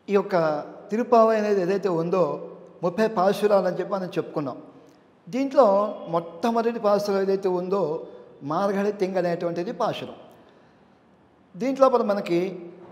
ఈ యొక్క తిరుపావ అనేది ఏదైతే ఉందో ముప్పై పాశురాలు అని చెప్పి మనం చెప్పుకున్నాం దీంట్లో మొట్టమొదటి పాశురం ఏదైతే ఉందో మార్గడి తింగ అనేటువంటిది పాశురం దీంట్లో మరి మనకి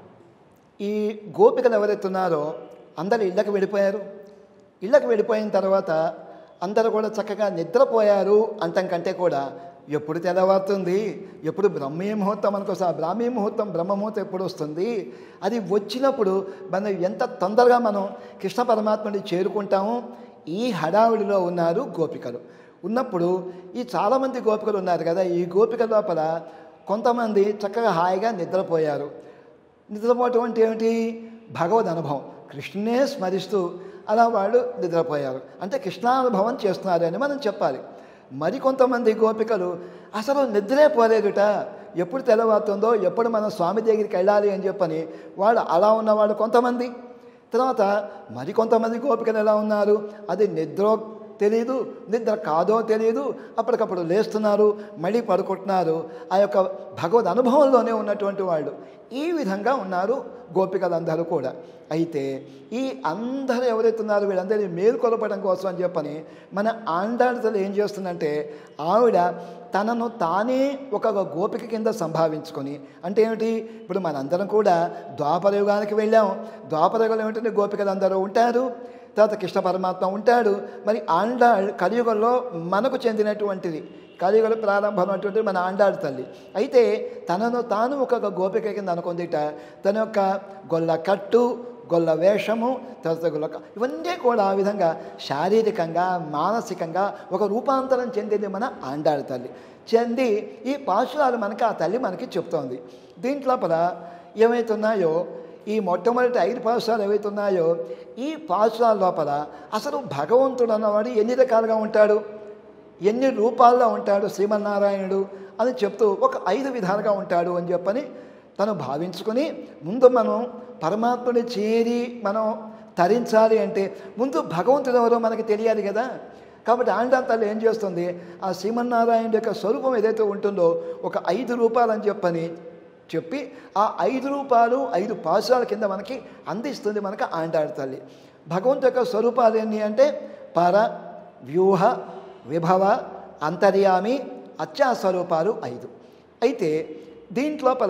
ఈ గోపికలు ఎవరైతే ఉన్నారో అందరు ఇళ్ళకి వెళ్ళిపోయారు ఇళ్ళకి వెళ్ళిపోయిన తర్వాత అందరూ కూడా చక్కగా నిద్రపోయారు అంటం కంటే కూడా ఎప్పుడు తెల్లవారుతుంది ఎప్పుడు బ్రహ్మీ ముహూర్తం అనుకోసం ఆ బ్రాహ్మీ ముహూర్తం బ్రహ్మ ముహూర్తం ఎప్పుడు వస్తుంది అది వచ్చినప్పుడు మనం ఎంత తొందరగా మనం కృష్ణ పరమాత్మని చేరుకుంటాము ఈ హడావిడిలో ఉన్నారు గోపికలు ఉన్నప్పుడు ఈ చాలామంది గోపికలు ఉన్నారు కదా ఈ గోపిక లోపల కొంతమంది చక్కగా హాయిగా నిద్రపోయారు నిద్రపోవటం అంటే ఏమిటి భగవద్ అనుభవం కృష్ణునే స్మరిస్తూ అలా వాళ్ళు నిద్రపోయారు అంటే కృష్ణానుభవం చేస్తున్నారు అని మనం చెప్పాలి మరికొంతమంది గోపికలు అసలు నిద్రే పోలేదుట ఎప్పుడు తెల్లవారుతుందో ఎప్పుడు మనం స్వామి దగ్గరికి వెళ్ళాలి అని చెప్పని వాళ్ళు అలా ఉన్నవాళ్ళు కొంతమంది తర్వాత మరికొంతమంది గోపికలు ఎలా ఉన్నారు అది నిద్ర తెలియదు నిద్ర కాదో తెలియదు అప్పటికప్పుడు లేస్తున్నారు మళ్ళీ పడుకుంటున్నారు ఆ యొక్క భగవద్ అనుభవంలోనే ఉన్నటువంటి వాళ్ళు ఈ విధంగా ఉన్నారు గోపికలందరూ కూడా అయితే ఈ అందరూ ఎవరైతే ఉన్నారో వీళ్ళందరినీ మేలుకొలపడం కోసం అని చెప్పని మన ఆండాళ్ళతో ఏం చేస్తుందంటే ఆవిడ తనను తానే ఒక గోపిక కింద సంభావించుకొని అంటే ఏమిటి ఇప్పుడు మనందరం కూడా ద్వాపరయుగానికి వెళ్ళాం ద్వాపరయుగంలో ఏమిటంటే గోపికలు అందరూ ఉంటారు తర్వాత కృష్ణ పరమాత్మ ఉంటాడు మరి ఆండాళ్ కలియుగంలో మనకు చెందినటువంటిది కలియుగల ప్రారంభం అటువంటి మన ఆండాడు తల్లి అయితే తనను తాను ఒక గోపిక కింద అనుకుందిట తన యొక్క గొల్ల కట్టు గొల్ల వేషము తర్వాత గొల్ల క- ఇవన్నీ కూడా ఆ విధంగా శారీరకంగా మానసికంగా ఒక రూపాంతరం చెందింది మన ఆండాడు తల్లి చెంది ఈ పాశురాలు మనకి ఆ తల్లి మనకి చెప్తోంది దీంట్లోపల ఏమైతున్నాయో ఈ మొట్టమొదటి ఐదు పాఠశాలలు ఏవైతే ఉన్నాయో ఈ పాఠశాల లోపల అసలు భగవంతుడు అన్నవాడు ఎన్ని రకాలుగా ఉంటాడు ఎన్ని రూపాల్లో ఉంటాడు శ్రీమన్నారాయణుడు అని చెప్తూ ఒక ఐదు విధాలుగా ఉంటాడు అని చెప్పని తను భావించుకొని ముందు మనం పరమాత్ముని చేరి మనం తరించాలి అంటే ముందు భగవంతుడు ఎవరో మనకి తెలియాలి కదా కాబట్టి ఆండా తల్లి ఏం చేస్తుంది ఆ శ్రీమన్నారాయణ యొక్క స్వరూపం ఏదైతే ఉంటుందో ఒక ఐదు రూపాలని చెప్పని చెప్పి ఆ ఐదు రూపాయలు ఐదు పాశాల కింద మనకి అందిస్తుంది మనకి ఆండాడు తల్లి భగవంతు యొక్క స్వరూపాలు ఎన్ని అంటే పర వ్యూహ విభవ అంతర్యామి అత్యా స్వరూపాలు ఐదు అయితే దీంట్లోపల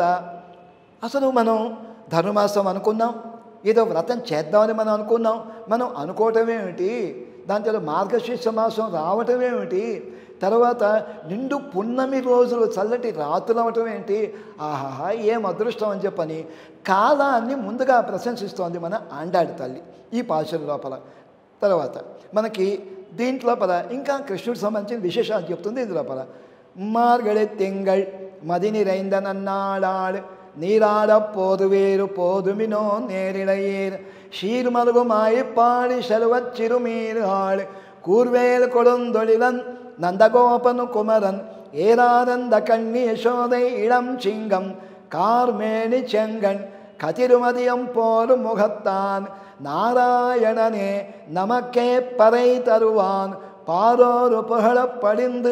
అసలు మనం ధనుర్మాసం అనుకున్నాం ఏదో వ్రతం చేద్దామని మనం అనుకున్నాం మనం అనుకోవటం ఏమిటి దాంట్లో మార్గశీర్ష మాసం రావటం ఏమిటి తర్వాత నిండు పున్నమి రోజులు చల్లటి రాత్రులు అవటం ఏంటి ఆహాహా ఏం అదృష్టం అని చెప్పని కాలాన్ని ముందుగా ప్రశంసిస్తోంది మన ఆండాడి తల్లి ఈ పాశల లోపల తర్వాత మనకి దీంట్లోపల ఇంకా కృష్ణుడికి సంబంధించిన విశేషాలు చెప్తుంది ఇందు లోపల మార్గళి తింగళ్ మది நிறைந்தனன்னாளாள் நீராட போதுவேறு போதுமினோ நேரிழையேர் சீர்மருகுமாய் பாடி செல்வச் சிறுமீராள் கூர்வேல் கொடுந்தொழிலன் நந்தகோபனு குமரன் ஏரானந்த கண்ணி யசோதை இளம் சிங்கம் கார்மேனி செங்கண் கதிருமதியம் போலும் முகத்தான் நாராயணனே நமக்கே பறை தருவான் பாரோரு புகழப் படிந்து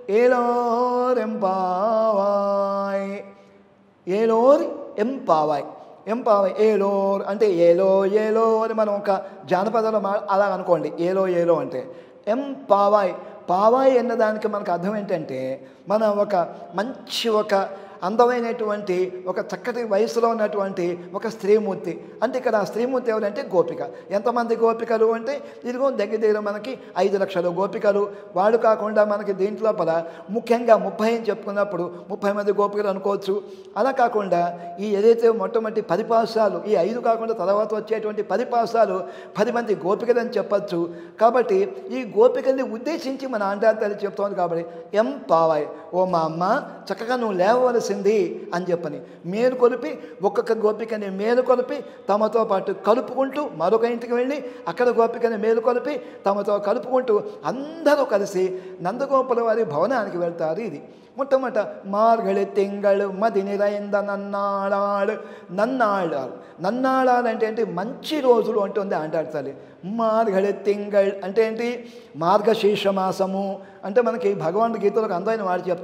ఏలోరెంపావాయ్ ఏలోర్ ఎంపావాయ్ ఎంపావాయ్ ఏలోర్ అంటే ఏలో ఏలో అని మనం ఒక జానపదంలో మా అలా అనుకోండి ఏలో ఏలో అంటే ఎం పావాయ్ పావాయ్ అన్నదానికి మనకు అర్థం ఏంటంటే మనం ఒక మంచి ఒక అందమైనటువంటి ఒక చక్కటి వయసులో ఉన్నటువంటి ఒక స్త్రీమూర్తి అంటే ఇక్కడ ఆ స్త్రీమూర్తి ఎవరంటే గోపిక ఎంతమంది గోపికలు అంటే ఇదిగో దగ్గర దగ్గర మనకి ఐదు లక్షల గోపికలు వాడు కాకుండా మనకి దీంట్లోపల ముఖ్యంగా ముప్పై అని చెప్పుకున్నప్పుడు ముప్పై మంది గోపికలు అనుకోవచ్చు అలా కాకుండా ఈ ఏదైతే మొట్టమొదటి పది పాసాలు ఈ ఐదు కాకుండా తర్వాత వచ్చేటువంటి పది పాసాలు పది మంది గోపికలు అని చెప్పచ్చు కాబట్టి ఈ గోపికల్ని ఉద్దేశించి మన ఆండా తల్లి చెప్తోంది కాబట్టి ఎం పావాయ్ ఓ మా అమ్మ చక్కగా నువ్వు లేవవలసింది అని చెప్పని మేలు కొలిపి ఒక్కొక్క గోపికని మేలు కొలిపి తమతో పాటు కలుపుకుంటూ మరొక ఇంటికి వెళ్ళి అక్కడ గోపికని మేలు కొలిపి తమతో కలుపుకుంటూ అందరూ కలిసి నందగోపుల వారి భవనానికి వెళ్తారు ఇది మొట్టమొదట మార్గళి తింగళు మది నిరైంద నన్నాళాడు నన్నాళాలు నన్నాళాలు అంటే ఏంటి మంచి రోజులు అంటుంది అంటాడు తల్లి మార్గళి తింగళ్ అంటే ఏంటి మార్గశీర్ష మాసము అంటే మనకి భగవాన్ గీతలకు అందమైన వాడు చెప్తారు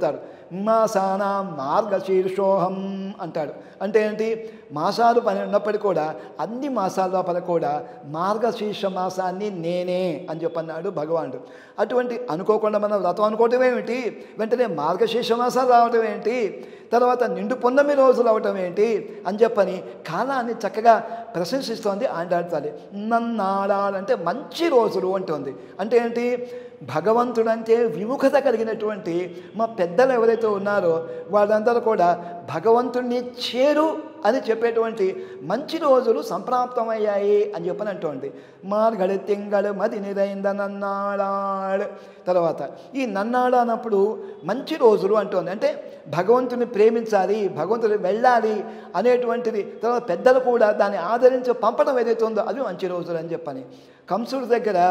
మాసాన మార్గశీర్షోహం అంటాడు అంటే ఏంటి మాసాలు పని ఉన్నప్పటికీ కూడా అన్ని మాసాల లోపల కూడా మార్గశీర్ష మాసాన్ని నేనే అని చెప్పన్నాడు భగవానుడు అటువంటి అనుకోకుండా మనం వ్రతం అనుకోవటం ఏమిటి వెంటనే మార్గశీర్ష మాసాలు రావటం ఏంటి తర్వాత నిండు పొన్నమి రోజులు అవటం ఏంటి అని చెప్పని కాలాన్ని చక్కగా ప్రశంసిస్తోంది ఆండాడుతాలి నన్నాడాలంటే మంచి రోజులు అంటుంది అంటే ఏంటి భగవంతుడంటే విముఖత కలిగినటువంటి మా పెద్దలు ఎవరైతే ఉన్నారో వాళ్ళందరూ కూడా భగవంతుణ్ణి చేరు అని చెప్పేటువంటి మంచి రోజులు సంప్రాప్తమయ్యాయి అని చెప్పని అంటోంది మార్గడి తింగడు మది నిరైంద నన్నాడాడు తర్వాత ఈ నన్నాడు అన్నప్పుడు మంచి రోజులు అంటోంది అంటే భగవంతుని ప్రేమించాలి భగవంతుని వెళ్ళాలి అనేటువంటిది తర్వాత పెద్దలు కూడా దాన్ని ఆదరించి పంపడం ఏదైతే ఉందో అవి మంచి రోజులు అని చెప్పని కంసుడి దగ్గర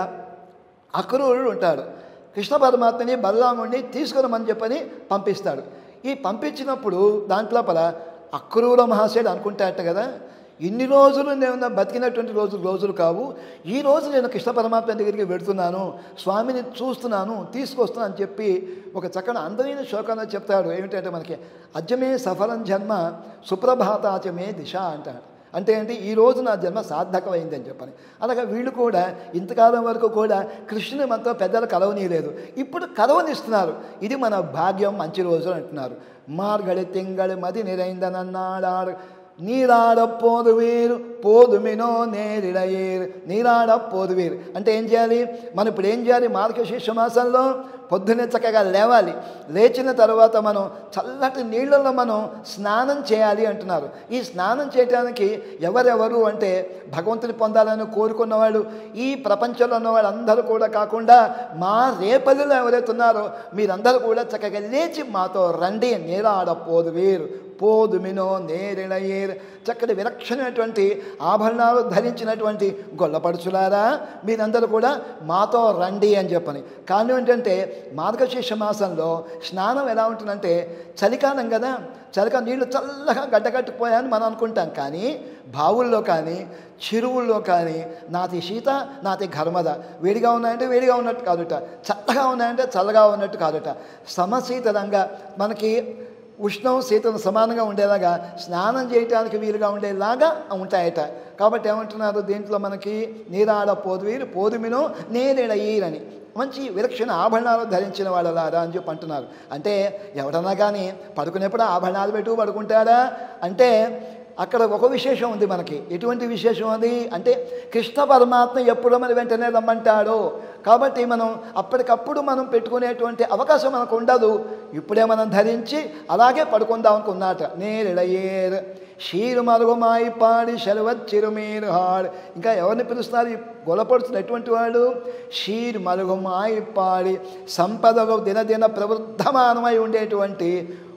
అక్రూరుడు ఉంటాడు కృష్ణ పరమాత్మని బలరాముడిని తీసుకురమని చెప్పని పంపిస్తాడు ఈ పంపించినప్పుడు దాంట్లోపల అక్రూర మహాశయుడు అనుకుంటాట కదా ఇన్ని రోజులు నేను బతికినటువంటి రోజులు రోజులు కావు ఈ రోజు నేను కృష్ణ పరమాత్మ దగ్గరికి వెడుతున్నాను స్వామిని చూస్తున్నాను తీసుకొస్తున్నాను అని చెప్పి ఒక చక్కని అందమైన శ్లోకంలో చెప్తాడు ఏమిటంటే మనకి అజ్జమే సఫలం జన్మ సుప్రభాతాచమే దిశ అంటాడు అంటే ఏంటి ఈ రోజు నా జన్మ సార్థకమైంది అని చెప్పని అలాగే వీళ్ళు కూడా ఇంతకాలం వరకు కూడా కృష్ణుని మనతో పెద్దలు కలవనీయలేదు ఇప్పుడు కలవనిస్తున్నారు ఇది మన భాగ్యం మంచి రోజు అంటున్నారు మార్గడి తింగడి మది నిరైందనన్నాడాడు నీరాడ పోదువీరు పోదుమినో నేరిడయేరు నీరాడ పోదువీరు అంటే ఏం చేయాలి మనం ఇప్పుడు ఏం చేయాలి మార్గశీర్ష మాసంలో పొద్దున్నే చక్కగా లేవాలి లేచిన తర్వాత మనం చల్లటి నీళ్ళల్లో మనం స్నానం చేయాలి అంటున్నారు ఈ స్నానం చేయడానికి ఎవరెవరు అంటే భగవంతుని పొందాలని కోరుకున్నవాళ్ళు ఈ ప్రపంచంలో ఉన్న వాళ్ళందరూ కూడా కాకుండా మా రేపల్లిలో ఎవరైతే ఉన్నారో మీరందరూ కూడా చక్కగా లేచి మాతో రండి నీరాడ పోదువీరు పోదుమినో నేరిడయేర్ చక్కటి విలక్షణమైనటువంటి ఆభరణాలు ధరించినటువంటి గొల్లపడుచులారా మీరందరూ కూడా మాతో రండి అని చెప్పని కానీ ఏంటంటే మార్గశీర్ష మాసంలో స్నానం ఎలా ఉంటుందంటే చలికాలం కదా చలికాలం నీళ్లు చల్లగా గడ్డగట్టిపోయాయని మనం అనుకుంటాం కానీ బావుల్లో కానీ చెరువుల్లో కానీ నాతి శీత నాతి ఘర్మద వేడిగా ఉన్నాయంటే వేడిగా ఉన్నట్టు కాదుట చల్లగా ఉన్నాయంటే చల్లగా ఉన్నట్టు కాదుట సమశీతలంగా మనకి ఉష్ణం శీతం సమానంగా ఉండేలాగా స్నానం చేయటానికి వీలుగా ఉండేలాగా ఉంటాయట కాబట్టి ఏమంటున్నారు దీంట్లో మనకి నీరాడ పోదువీరు పోదుమినో నేరేడ ఈరని మంచి విలక్షణ ఆభరణాలు ధరించిన వాళ్ళలారా అని చెప్పి అంటున్నారు అంటే ఎవడన్నా కానీ పడుకునేప్పుడు ఆభరణాలు పెట్టు పడుకుంటారా అంటే అక్కడ ఒక విశేషం ఉంది మనకి ఎటువంటి విశేషం అది అంటే కృష్ణ పరమాత్మ ఎప్పుడో మన వెంటనే రమ్మంటాడో కాబట్టి మనం అప్పటికప్పుడు మనం పెట్టుకునేటువంటి అవకాశం మనకు ఉండదు ఇప్పుడే మనం ధరించి అలాగే పడుకుందాం అనుకున్నాట నేరిడయేర్ షీరు మరుగుమాయి పాడి శలవచ్చిరుమీరు హాడ్ ఇంకా ఎవరిని పిలుస్తున్నారు ఈ గొలపడుతున్న ఎటువంటి వాడు షీర్ మరుగుమాయి పాడి సంపదలో దినదిన ప్రవృద్ధమానమై ఉండేటువంటి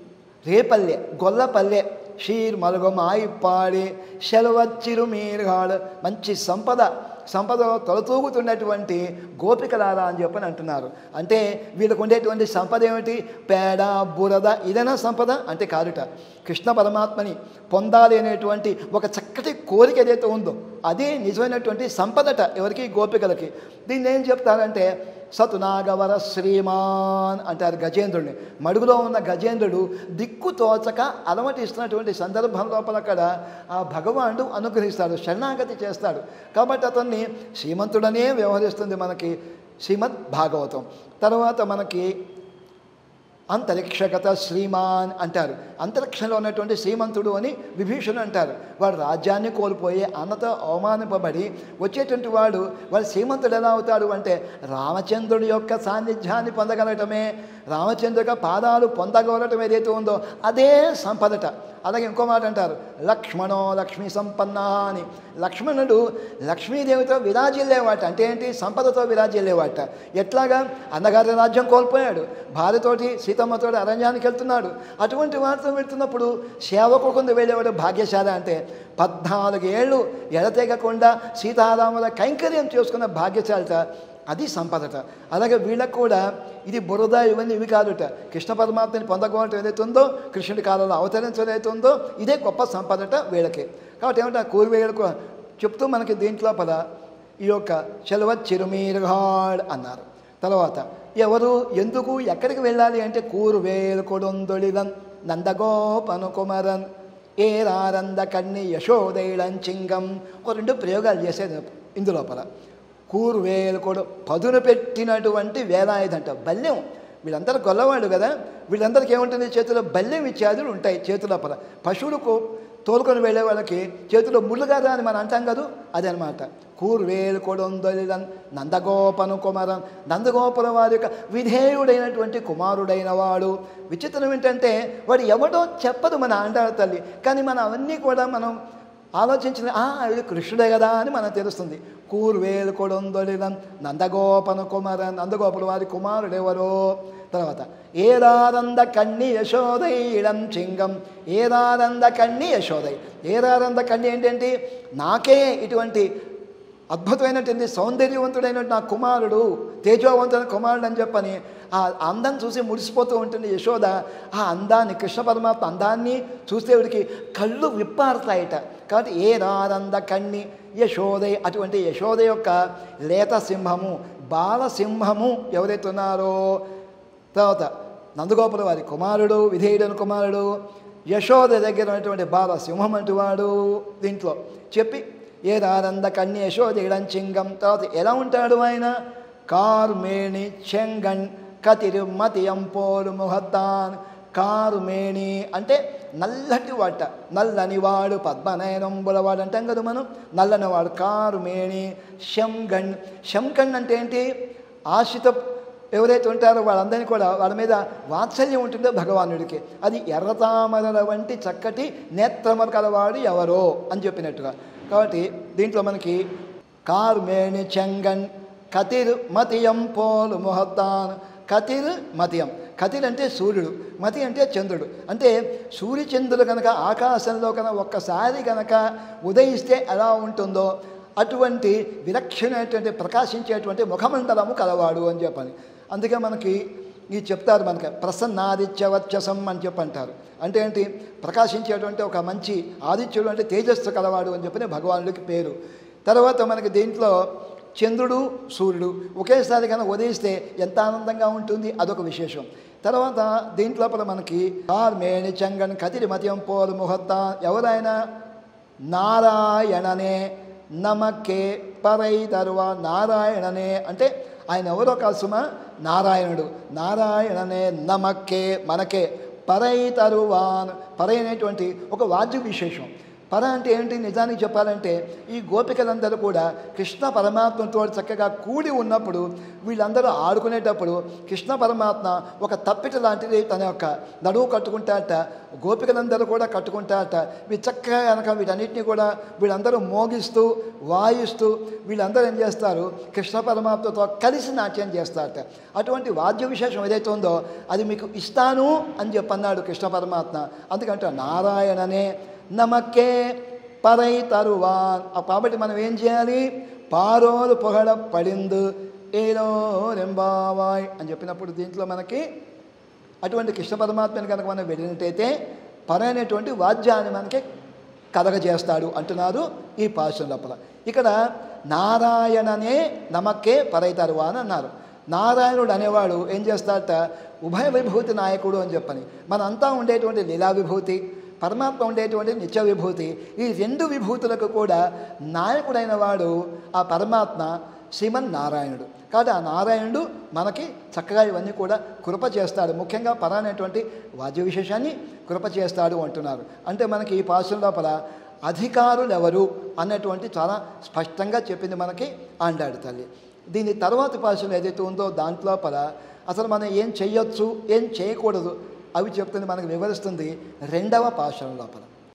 రేపల్లె గొల్లపల్లె షీర్ మలుగమాయి పాడి శలవచ్చిరు మీరుగాడు మంచి సంపద సంపద తొలతూగుతున్నటువంటి గోపికలారా అని చెప్పని అంటున్నారు అంటే వీళ్ళకు ఉండేటువంటి సంపద ఏమిటి పేడ బురద ఇదైనా సంపద అంటే కాదుట కృష్ణ పరమాత్మని పొందాలి అనేటువంటి ఒక చక్కటి కోరిక ఏదైతే ఉందో అదే నిజమైనటువంటి సంపదట ఎవరికి గోపికలకి దీన్ని ఏం చెప్తారంటే సతునాగవర శ్రీమాన్ అంటారు గజేంద్రుడిని మడుగులో ఉన్న గజేంద్రుడు దిక్కు తోచక అలమటిస్తున్నటువంటి సందర్భం లోపల అక్కడ ఆ భగవానుడు అనుగ్రహిస్తాడు శరణాగతి చేస్తాడు కాబట్టి అతన్ని శ్రీమంతుడనే వ్యవహరిస్తుంది మనకి శ్రీమద్ భాగవతం తర్వాత మనకి అంతరిక్షగత శ్రీమాన్ అంటారు అంతరిక్షంలో ఉన్నటువంటి శ్రీమంతుడు అని విభీషణుడు అంటారు వాడు రాజ్యాన్ని కోల్పోయి అన్నతో అవమానింపబడి వచ్చేటువంటి వాడు వాడు శ్రీమంతుడు ఎలా అవుతాడు అంటే రామచంద్రుడి యొక్క సాన్నిధ్యాన్ని పొందగలగటమే రామచంద్రుడి యొక్క పాదాలు పొందగలగటం ఏదైతే ఉందో అదే సంపదట అలాగే ఇంకో మాట అంటారు లక్ష్మణో లక్ష్మీ సంపన్న అని లక్ష్మణుడు లక్ష్మీదేవితో విరాజిల్లేవాట అంటే ఏంటి సంపదతో విరాజిల్లేవాట ఎట్లాగా అన్నగారి రాజ్యం కోల్పోయాడు భార్యతోటి సీతమ్మతోటి అరణ్యానికి వెళ్తున్నాడు అటువంటి వారితో వెళ్తున్నప్పుడు సేవకు కొంత వెళ్ళేవాడు భాగ్యశాల అంటే పద్నాలుగు ఏళ్ళు ఎడతెగకుండా సీతారాముల కైంకర్యం చేసుకున్న భాగ్యశాలట అది సంపదట అలాగే వీళ్ళకు కూడా ఇది బురద ఇవన్నీ ఇవి కాదుట కృష్ణ పరమాత్మని పొందకోవటం ఏదైతే ఉందో కృష్ణుడి కాలంలో అవతరించడం ఏదైతే ఉందో ఇదే గొప్ప సంపదట వీళ్ళకి కాబట్టి ఏమంటే ఆ కూర్వేయులకు చెప్తూ మనకి దీంట్లో పద ఈ యొక్క చెలవ చిరుమీరుగాడ్ అన్నారు తర్వాత ఎవరు ఎందుకు ఎక్కడికి వెళ్ళాలి అంటే కూరు వేలు కొడొందొళిదన్ నందగోపను కుమరన్ ఏరారంద కన్ని యశోదైళం చింగం ఒక రెండు ప్రయోగాలు చేసేది ఇందులోపల కూరు వేలు కూడా పదును పెట్టినటువంటి వేలాయుధంట బల్యం వీళ్ళందరూ గొల్లవాళ్ళు కదా వీళ్ళందరికీ ఏముంటుంది చేతిలో బల్యం ఇత్యాదులు ఉంటాయి చేతులోపల పశువులకు తోలుకొని వెళ్ళే వాళ్ళకి చేతిలో ముళ్ళు కదా అని మనం అంటాం కదా అదనమాట కూర్వేలు కొడొందొలిదన్ నందగోపను కుమారం నందగోపుల వారి యొక్క విధేయుడైనటువంటి కుమారుడైన వాడు విచిత్రం ఏంటంటే వాడు ఎవడో చెప్పదు మన ఆండాళ్ళ తల్లి కానీ మనం అవన్నీ కూడా మనం ఆలోచించిన ఆ ఇది కృష్ణుడే కదా అని మనకు తెలుస్తుంది కూర్వేలు కొడొందొలిదన్ నందగోపను కుమారన్ నందగోపుల వారి కుమారుడెవరో తర్వాత ఏదానంద కన్ని యశోదై ఇడం చింగం ఏదానంద కన్ని యశోదై ఏదానంద కన్ని ఏంటంటే నాకే ఇటువంటి అద్భుతమైనటువంటి సౌందర్యవంతుడైన నా కుమారుడు తేజోవంతుడైన కుమారుడు అని చెప్పని ఆ అందం చూసి మురిసిపోతూ ఉంటుంది యశోద ఆ అందాన్ని కృష్ణ పరమాత్మ అందాన్ని చూస్తే వీడికి కళ్ళు విప్పారుతాయట కాబట్టి ఏ రానంద కన్ని యశోదై అటువంటి యశోద యొక్క లేత సింహము బాలసింహము ఎవరైతే ఉన్నారో తర్వాత నందగోపుల వారి కుమారుడు విధేయుడని కుమారుడు యశోద దగ్గర ఉన్నటువంటి బాల సింహం అంటూ వాడు దీంట్లో చెప్పి ఏదానంద కన్య యశోదేడం చింగం తర్వాత ఎలా ఉంటాడు ఆయన కార్మేణి చెంగన్ కతిరు మతియం పోరు ముహత్తాన్ కారుమేణి అంటే నల్లటి వాట నల్లని వాడు పద్మనయనంబుల వాడు అంటాం కదా మనం నల్లని వాడు కారుమేణి శంగణ్ శంకణ్ అంటే ఏంటి ఆశిత ఎవరైతే ఉంటారో వాళ్ళందరినీ కూడా వాళ్ళ మీద వాత్సల్యం ఉంటుందో భగవానుడికి అది ఎర్రతామరల వంటి చక్కటి నేత్రము కలవాడు ఎవరో అని చెప్పినట్టుగా కాబట్టి దీంట్లో మనకి కార్మేణి చెంగన్ కతిర్ మతియం పోలు మొహత్తాన్ కతిర్ మతియం కతిర్ అంటే సూర్యుడు మతి అంటే చంద్రుడు అంటే సూర్యచంద్రుడు కనుక ఆకాశంలో కనుక ఒక్కసారి కనుక ఉదయిస్తే ఎలా ఉంటుందో అటువంటి విలక్షణమైనటువంటి ప్రకాశించేటువంటి ముఖమండలము కలవాడు అని చెప్పని అందుకే మనకి ఈ చెప్తారు మనకి ప్రసన్నాదిత్యవచ్చసం అని చెప్పి అంటారు అంటే ఏంటి ప్రకాశించేటువంటి ఒక మంచి ఆదిత్యుడు అంటే తేజస్సు కలవాడు అని చెప్పని భగవానుడికి పేరు తర్వాత మనకి దీంట్లో చంద్రుడు సూర్యుడు ఒకేసారి కనుక ఉదయిస్తే ఎంత ఆనందంగా ఉంటుంది అదొక విశేషం తర్వాత దీంట్లోపల మనకి కార్మేణి చంగన్ కతిరి మతియం పోలు ముహత్త ఎవరైనా నారాయణనే నమకే పరై తరువ నారాయణనే అంటే ఆయన ఎవరో కాసుమ నారాయణుడు నారాయణనే నమక్కే మనకే పరై తరువాన్ పరై అనేటువంటి ఒక వాద్య విశేషం పర అంటే ఏంటి నిజానికి చెప్పాలంటే ఈ గోపికలందరూ కూడా కృష్ణ పరమాత్మతో చక్కగా కూడి ఉన్నప్పుడు వీళ్ళందరూ ఆడుకునేటప్పుడు కృష్ణ పరమాత్మ ఒక తప్పిట లాంటిది తన యొక్క నడువు కట్టుకుంటాట గోపికలందరూ కూడా కట్టుకుంటాట వీళ్ళు చక్కగా కనుక వీటన్నిటిని కూడా వీళ్ళందరూ మోగిస్తూ వాయిస్తూ వీళ్ళందరూ ఏం చేస్తారు కృష్ణ పరమాత్మతో కలిసి నాట్యం చేస్తారట అటువంటి వాద్య విశేషం ఏదైతే ఉందో అది మీకు ఇస్తాను అని చెప్పన్నాడు కృష్ణ పరమాత్మ అందుకంటే నారాయణనే నమకే పరై తరువాన్ కాబట్టి మనం ఏం చేయాలి పారోలు పొగడ పడిందు ఏదో రెంబావాయ్ అని చెప్పినప్పుడు దీంట్లో మనకి అటువంటి కృష్ణ పరమాత్మని కనుక మనం వెళ్ళినట్టయితే పర అనేటువంటి వాద్యాన్ని మనకి కలగజేస్తాడు అంటున్నారు ఈ పాశం లోపల ఇక్కడ నారాయణనే నమక్కే పరైతరువా అని అన్నారు నారాయణుడు అనేవాడు ఏం చేస్తాడట ఉభయ విభూతి నాయకుడు అని చెప్పని మనంతా ఉండేటువంటి లీలా విభూతి పరమాత్మ ఉండేటువంటి నిత్య విభూతి ఈ రెండు విభూతులకు కూడా నాయకుడైన వాడు ఆ పరమాత్మ శ్రీమన్ నారాయణుడు కాబట్టి ఆ నారాయణుడు మనకి చక్కగా ఇవన్నీ కూడా కృప చేస్తాడు ముఖ్యంగా పర అనేటువంటి వాద్య విశేషాన్ని కృప చేస్తాడు అంటున్నారు అంటే మనకి ఈ పాశం లోపల అధికారులు ఎవరు అన్నటువంటి చాలా స్పష్టంగా చెప్పింది మనకి ఆండాడు తల్లి దీని తర్వాతి పాశం ఏదైతే ఉందో దాంట్లోపల అసలు మనం ఏం చెయ్యొచ్చు ఏం చేయకూడదు అవి చెప్తుంది మనకు వివరిస్తుంది రెండవ పాశం లోపల